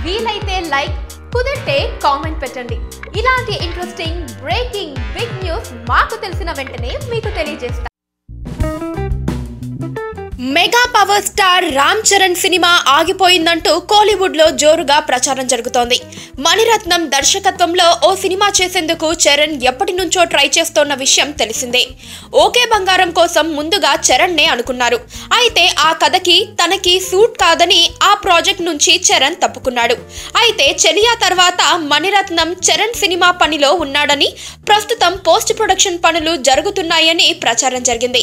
వీలైతే లైక్ కుదిరితే కామెంట్ పెట్టండి ఇలాంటి ఇంట్రెస్టింగ్ బ్రేకింగ్ బిగ్ న్యూస్ మాకు తెలిసిన వెంటనే మీకు తెలియజేస్తాం mega power star Ram Charan cinema ఆగిపోయిందంటూ కోలీవుడ్ లో జోరుగా ప్రచారం జరుగుతోంది మణిరత్నం దర్శకత్వంలో ఓ సినిమా చేసేందుకు చరణ్ ఎప్పటి నుంచో ట్రై చేస్తోన్న విషయం తెలిసిందే ఓకే బంగారం కోసం ముందుగా చరణ్ నే అనుకున్నారు అయితే ఆ కథకి తనకి సూట్ కాదని ఆ ప్రాజెక్ట్ నుంచి చరణ్ తప్పుకున్నాడు అయితే చెలియా తర్వాత మణిరత్నం చరణ్ సినిమా పనిలో ఉన్నాడని ప్రస్తుతం పోస్ట్ ప్రొడక్షన్ పనులు జరుగుతున్నాయని ప్రచారం జరిగింది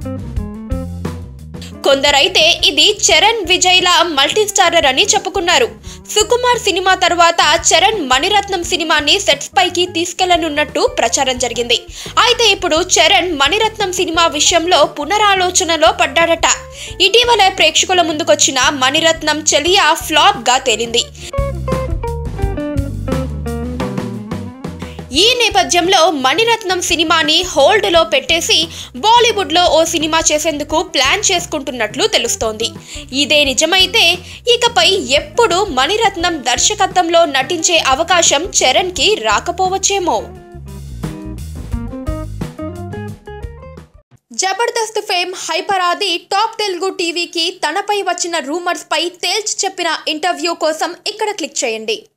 కొందరైతే ఇది చరణ్ విజయ్ల మల్టీ స్టారర్ అని చెప్పుకున్నారు సుకుమార్ సినిమా తర్వాత చరణ్ మణిరత్నం సినిమాని సెట్స్ పైకి తీసుకెళ్లనున్నట్టు ప్రచారం జరిగింది అయితే ఇప్పుడు చరణ్ మణిరత్నం సినిమా విషయంలో పునరాలోచనలో పడ్డాడట ఇటీవల ప్రేక్షకుల ముందుకొచ్చిన మణిరత్నం చెలియా ఫ్లాప్ గా తేలింది ఈ నేపథ్యంలో మణిరత్నం సినిమాని హోల్డ్ లో పెట్టేసి బాలీవుడ్ లో ఓ సినిమా చేసేందుకు ప్లాన్ చేసుకుంటున్నట్లు తెలుస్తోంది ఇదే నిజమైతే ఇకపై ఎప్పుడు మణిరత్నం దర్శకత్వంలో నటించే అవకాశం చరణ్ కి రాకపోవచ్చేమో Jabardasth fame hyper Aadi top Telugu టీవీకి తనపై వచ్చిన రూమర్స్ పై తేల్చి చెప్పిన ఇంటర్వ్యూ కోసం ఇక్కడ క్లిక్ చేయండి